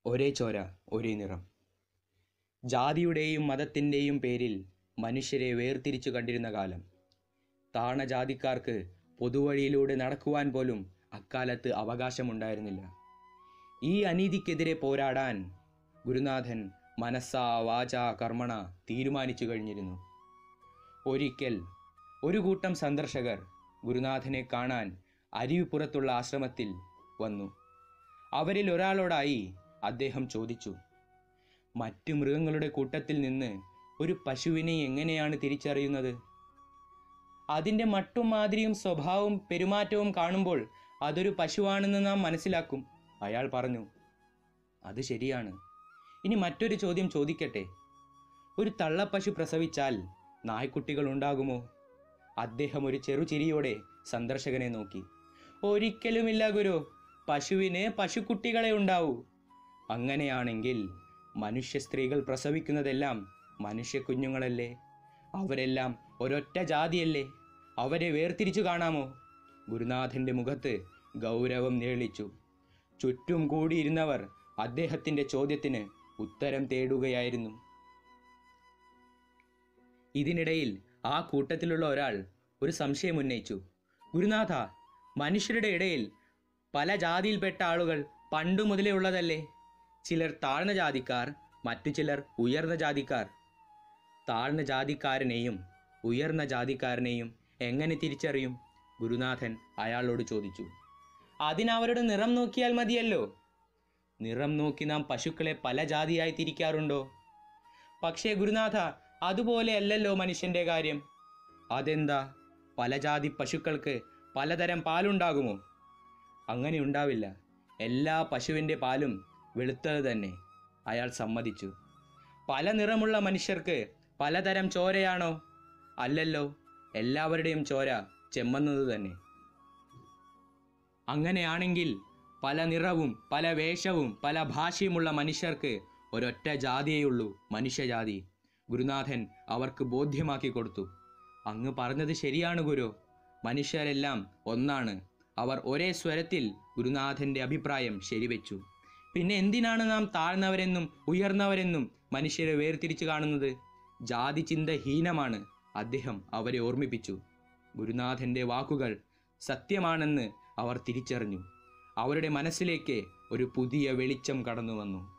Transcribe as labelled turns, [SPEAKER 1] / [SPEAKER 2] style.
[SPEAKER 1] ഒരേ ചോര ഒരേ നിറം ജാതിയുടെയും മതത്തിൻ്റെയും പേരിൽ മനുഷ്യരെ വേർതിരിച്ചു കണ്ടിരുന്ന കാലം താണ ജാതിക്കാർക്ക് പൊതുവഴിയിലൂടെ നടക്കുവാൻ പോലും അക്കാലത്ത് അവകാശമുണ്ടായിരുന്നില്ല ഈ അനീതിക്കെതിരെ പോരാടാൻ ഗുരുനാഥൻ മനസ്സാ വാച കർമ്മണ തീരുമാനിച്ചു കഴിഞ്ഞിരുന്നു ഒരിക്കൽ ഒരു കൂട്ടം സന്ദർശകർ ഗുരുനാഥനെ കാണാൻ അരുവിപ്പുറത്തുള്ള ആശ്രമത്തിൽ വന്നു അവരിൽ ഒരാളോടായി അദ്ദേഹം ചോദിച്ചു മറ്റു മൃഗങ്ങളുടെ കൂട്ടത്തിൽ നിന്ന് ഒരു പശുവിനെ എങ്ങനെയാണ് തിരിച്ചറിയുന്നത് അതിൻ്റെ മട്ടും മാതിരിയും സ്വഭാവവും പെരുമാറ്റവും കാണുമ്പോൾ അതൊരു പശുവാണെന്ന് നാം മനസ്സിലാക്കും അയാൾ പറഞ്ഞു അത് ശരിയാണ് ഇനി മറ്റൊരു ചോദ്യം ചോദിക്കട്ടെ ഒരു തള്ളപ്പശു പ്രസവിച്ചാൽ നായ്ക്കുട്ടികൾ ഉണ്ടാകുമോ അദ്ദേഹം ഒരു ചെറുചിരിയോടെ സന്ദർശകനെ നോക്കി ഒരിക്കലുമില്ല ഗുരു പശുവിന് പശുക്കുട്ടികളെ ഉണ്ടാവൂ അങ്ങനെയാണെങ്കിൽ മനുഷ്യ സ്ത്രീകൾ പ്രസവിക്കുന്നതെല്ലാം മനുഷ്യ കുഞ്ഞുങ്ങളല്ലേ അവരെല്ലാം ഒരൊറ്റ ജാതിയല്ലേ അവരെ വേർതിരിച്ചു കാണാമോ ഗുരുനാഥന്റെ മുഖത്ത് ഗൗരവം നിഴലിച്ചു ചുറ്റും കൂടിയിരുന്നവർ അദ്ദേഹത്തിന്റെ ചോദ്യത്തിന് ഉത്തരം തേടുകയായിരുന്നു ഇതിനിടയിൽ ആ കൂട്ടത്തിലുള്ള ഒരാൾ ഒരു സംശയം ഉന്നയിച്ചു ഗുരുനാഥ മനുഷ്യരുടെ ഇടയിൽ പല ജാതിയിൽപ്പെട്ട ആളുകൾ പണ്ടു മുതലേ ഉള്ളതല്ലേ ചിലർ താഴ്ന്ന ജാതിക്കാർ മറ്റു ചിലർ ഉയർന്ന ജാതിക്കാർ താഴ്ന്ന ജാതിക്കാരനെയും ഉയർന്ന ജാതിക്കാരനെയും എങ്ങനെ തിരിച്ചറിയും ഗുരുനാഥൻ അയാളോട് ചോദിച്ചു അതിനവരുടെ നിറം നോക്കിയാൽ മതിയല്ലോ നിറം നോക്കി നാം പശുക്കളെ പല ജാതിയായി തിരിക്കാറുണ്ടോ പക്ഷേ ഗുരുനാഥ അതുപോലെയല്ലല്ലോ മനുഷ്യന്റെ കാര്യം അതെന്താ പല ജാതി പശുക്കൾക്ക് പലതരം പാലുണ്ടാകുമോ അങ്ങനെ ഉണ്ടാവില്ല എല്ലാ പശുവിൻ്റെ പാലും വെളുത്തത് തന്നെ അയാൾ സമ്മതിച്ചു പല നിറമുള്ള മനുഷ്യർക്ക് പലതരം ചോരയാണോ അല്ലല്ലോ എല്ലാവരുടെയും ചോര ചെമ്മന്നത് തന്നെ അങ്ങനെയാണെങ്കിൽ പല നിറവും പല വേഷവും പല ഭാഷയുമുള്ള മനുഷ്യർക്ക് ഒരൊറ്റ ജാതിയേയുള്ളൂ മനുഷ്യജാതി ഗുരുനാഥൻ അവർക്ക് ബോധ്യമാക്കി കൊടുത്തു അങ്ങ് പറഞ്ഞത് ശരിയാണ് ഗുരു മനുഷ്യരെല്ലാം ഒന്നാണ് അവർ ഒരേ സ്വരത്തിൽ ഗുരുനാഥന്റെ അഭിപ്രായം ശരിവെച്ചു പിന്നെ എന്തിനാണ് നാം താഴ്ന്നവരെന്നും ഉയർന്നവരെന്നും മനുഷ്യരെ വേർതിരിച്ചു കാണുന്നത് ജാതി ചിന്ത ഹീനമാണ് അദ്ദേഹം അവരെ ഓർമ്മിപ്പിച്ചു ഗുരുനാഥന്റെ വാക്കുകൾ സത്യമാണെന്ന് അവർ തിരിച്ചറിഞ്ഞു അവരുടെ മനസ്സിലേക്ക് ഒരു പുതിയ വെളിച്ചം കടന്നു വന്നു